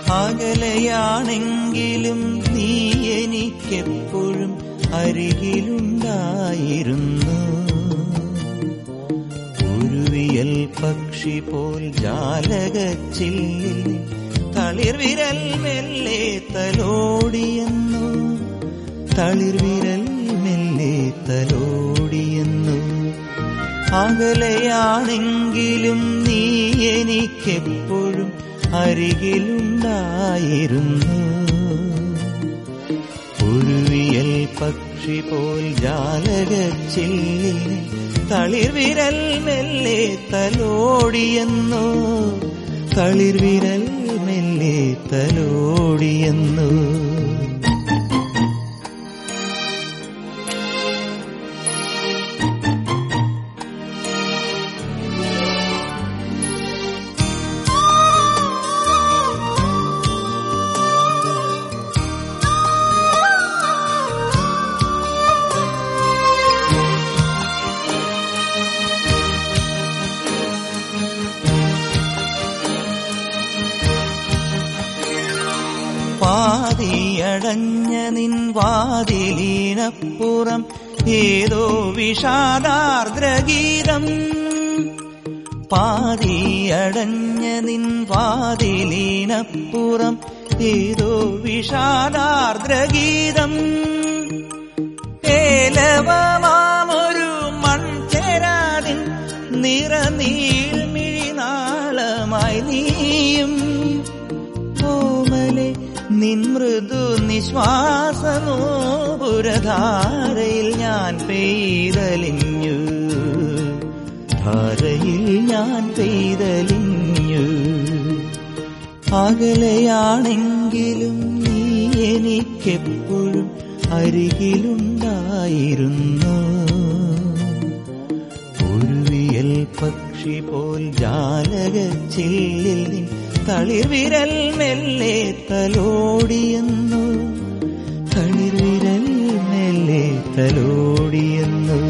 അകലെയാണെങ്കിലും നീ എനിക്കെപ്പോഴും അരികിലുണ്ടായിരുന്നു ഉരുവിയൽ പക്ഷി പോൽ ജാലകച്ചില്ലിൽ തളിർവിരൽ മെല്ലെ തലോടിയെന്നു തളിർവിരൽ മെല്ലെ തലോടിയെന്നു അകലെയാണെങ്കിലും നീ എനിക്കെപ്പോഴും അരികിലുണ്ടായിരുന്നു ഒഴുവിയൽ പക്ഷി പോൽ ജാലകച്ചില്ലിൽ തളിർവിരൽ മെല്ലെ തലോടിയെന്നു തളിർവിരൽ മെല്ലെ തലോടിയെന്നു പാതിയടഞ്ഞ നിൻ വാതിലീനപ്പുറം ഏതോ വിഷാദാർദ്രഗീതം പാതിയടഞ്ഞ നിൻ വാതിലീനപ്പുറം ഏതോ വിഷാദാർദ്രഗീതം ഏലവമാമൊരു മൺചേരാതിൻ നിറനീൾമിഴിനാളമായി നീയും ഓമലെ നിൻ മൃദു നിശ്വാസമോ പുരധാരയിൽ ഞാൻ പെയ്തലിഞ്ഞു ധാരയിൽ ഞാൻ പെയ്തലിഞ്ഞു അകലെയാണെങ്കിലും നീ എനിക്കെപ്പോഴും അരികിലുണ്ടായിരുന്നു ഉരുവിയൽ പക്ഷി പോൽ ജാലകച്ചില്ലിൽ നിൻ തളിർവിരൽ മെല്ലെ തലോടിയെന്നു തളിർവിരൽ മെല്ലെ തലോടിയെന്നു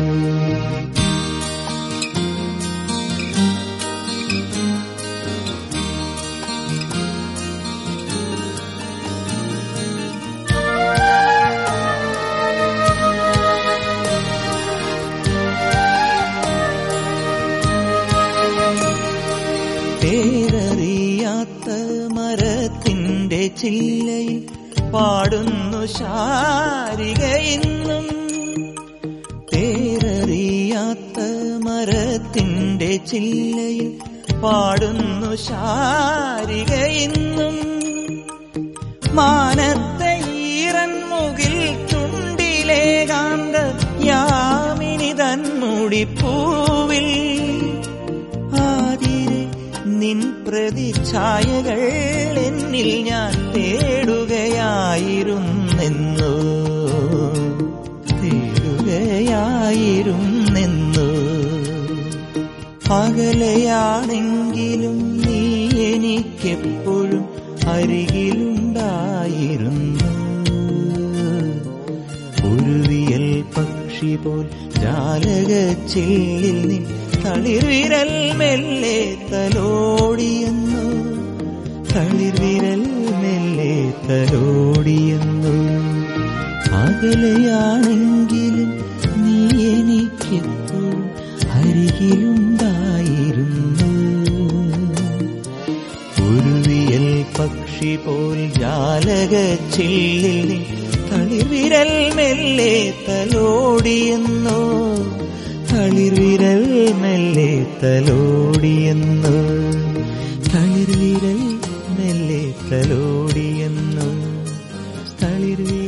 പേരറിയാത്ത മരത്തിന്റെ ചില്ലയിൽ പാടുന്നു ശാരിക ഇന്നും പേരറിയാത്ത മരത്തിന്റെ ചില്ലയിൽ പാടുന്നു ശാരിക ഇന്നും മാനത്തെ ഈറൻ മുകിൽ ചുണ്ടിലെ കാന്ത യാമിനി തന്മുടിപ്പൂവിൽ ആതിരെ നിൻ പ്രതിച്ഛായകൾ എന്നിൽ ഞാൻ തേടുകയായിരുന്നെന്നു തേടുകയായിരുന്നെന്നു അകലെയാണെങ്കിലും നീ എനിക്കെപ്പോഴും അരികിലുണ്ടായിരുന്നു ഉരുവിയൽ പക്ഷി പോൽ ജാലകച്ചില്ലിൽ നിൻ തളിർവിരൽ മെല്ലെ തലോടിയെന്നു തളിർവിരൽ മെല്ലെ തലോടിയെന്നു അകലെയാണെങ്കിലും നീ എനിക്കെപ്പോഴും അരികിലുണ്ടായിരുന്നു ഉരുവിയൽ പക്ഷി പോൽ ജാലകച്ചില്ലിൽ നീ തളിർവിരൽ മെല്ലെ തലോടിയെന്നോ തളിർവിരൽ മെല്ലെ തലോടിയെന്നോ തളിർവിരൽ മെല്ലെ തലോടിയെന്നോ തളിർവിരൽ